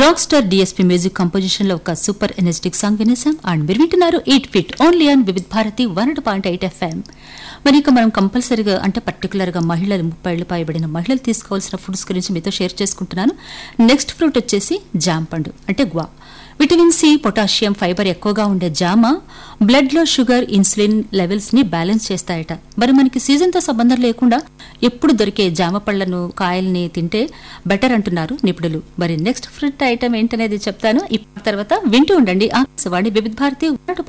rock star DSP music composition లో ఒక super energetic song వినేసాం అండ్ మీరు వింటున్నారు eight fit only on Vividh Bharati one point eight FM మరి ఇక మనం కంపల్సరీగా అంటే పర్టికులర్ గా మహిళలు ముప్పై ఏళ్లు పైబడిన మహిళలు తీసుకోవాల్సిన ఫుడ్స్ గురించి మీతో షేర్ చేసుకుంటున్నాను నెక్స్ట్ ఫ్రూట్ వచ్చేసి జామ పండు అంటే guava vitamin C potassium fibre ఎక్కువగా ఉండే జామ బ్లడ్ లో షుగర్ ఇన్సులిన్ లెవెల్స్ ని బ్యాలెన్స్ చేస్తాయట మరి మనకి సీజన్ తో సంబంధం లేకుండా ఎప్పుడు దొరికే జామ పళ్లను కాయల్ని తింటే బెటర్ అంటున్నారు నిపుణులు మరి నెక్స్ట్ ఫ్రూట్ ఐటమ్ ఏంటనేది చెప్తాను ఇప్పటి తర్వాత వింటూ ఉండండి ఆకాశవాణి వివిధ భారతి